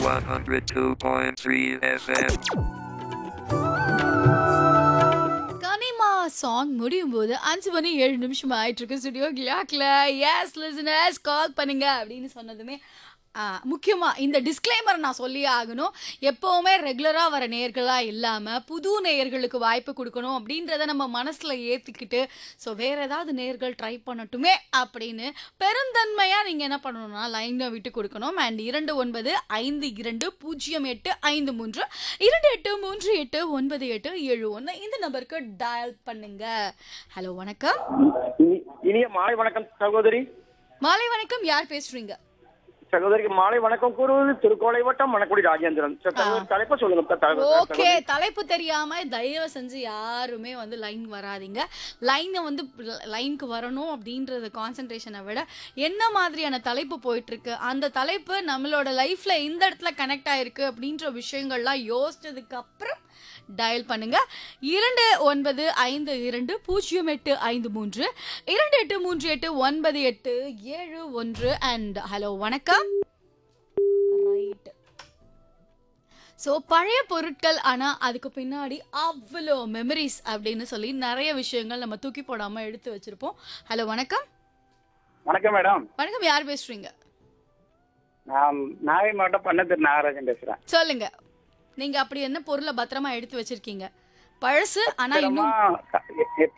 102.3 FM. கனிமா song முடியும் போது அஞ்சு மணி ஏழு நிமிஷம் ஆயிட்டு இருக்கு ஸ்டுடியோ கிளாக்ல எஸ் லிசனர்ஸ் கால் பண்ணுங்க அப்படின்னு சொன்னதுமே ஆ, முக்கியமா இந்த டிஸ்க்ளைமர் நான் சொல்லியே ஆகணும் எப்பவுமே ரெகுலரா வர நேர்களா இல்லாம புது நேயர்களுக்கு வாய்ப்பு கொடுக்கணும் அப்படின்றத நம்ம மனசுல ஏத்திக்கிட்டு ஸோ வேற ஏதாவது நேர்கள் ட்ரை பண்ணட்டுமே அப்படின்னு பெருந்தன்மையா நீங்க என்ன பண்ணணும்னா லைனை விட்டு கொடுக்கணும் அண்ட் இரண்டு ஒன்பது ஐந்து இரண்டு பூஜ்ஜியம் எட்டு ஐந்து மூன்று இரண்டு எட்டு மூன்று எட்டு ஒன்பது எட்டு ஏழு ஒன்று இந்த நம்பருக்கு டயல் பண்ணுங்க ஹலோ வணக்கம் இனி- இனிய மாலை வணக்கம் சகோதரி மாலை வணக்கம் யார் பேசுறீங்க சகோதரிக்கு மாலை வணக்கம் கூறுவது திருக்கோளை வட்டம் மணக்குடி ராஜேந்திரன் சரி, சகோதரி தலைப்பை சொல்லுங்க த- த- ஓகே தலைப்பு தெரியாம தயவு செஞ்சு யாருமே வந்து லைன் வராதீங்க லைனை வந்து லைனுக்கு வரணும் அப்படின்றது கான்சென்ட்ரேஷனை விட என்ன மாதிரியான தலைப்பு போயிட்டு இருக்கு அந்த தலைப்பு நம்மளோட லைஃப்ல இந்த இடத்துல கனெக்ட் ஆயிருக்கு அப்படின்ற விஷயங்கள்லாம் யோசிச்சதுக்கு அப்புறம் டயல் பண்ணுங்க இரண்டு ஒன்பது ஐந்து இரண்டு பூஜ்ஜியம் எட்டு ஐந்து மூன்று இரண்டு எட்டு மூன்று எட்டு ஒன்பது எட்டு ஏழு ஒன்று அண்ட் ஹலோ வணக்கம் ரைட் ஸோ பழைய பொருட்கள் ஆனால் அதுக்கு பின்னாடி அவ்வளோ மெமரிஸ் அப்படின்னு சொல்லி நிறைய விஷயங்கள் நம்ம தூக்கி போடாமல் எடுத்து வச்சிருப்போம் ஹலோ வணக்கம் வணக்கம் மேடம் வணக்கம் யார் பேசுறீங்க நான் நாகை மாவட்டம் பண்ணத்தூர் நாகராஜன் பேசுறேன் சொல்லுங்க நீங்க அப்படி என்ன பொருளை பத்திரமா எடுத்து வச்சிருக்கீங்க பழசு ஆனா பத்திரமா இன்னும் க- எ-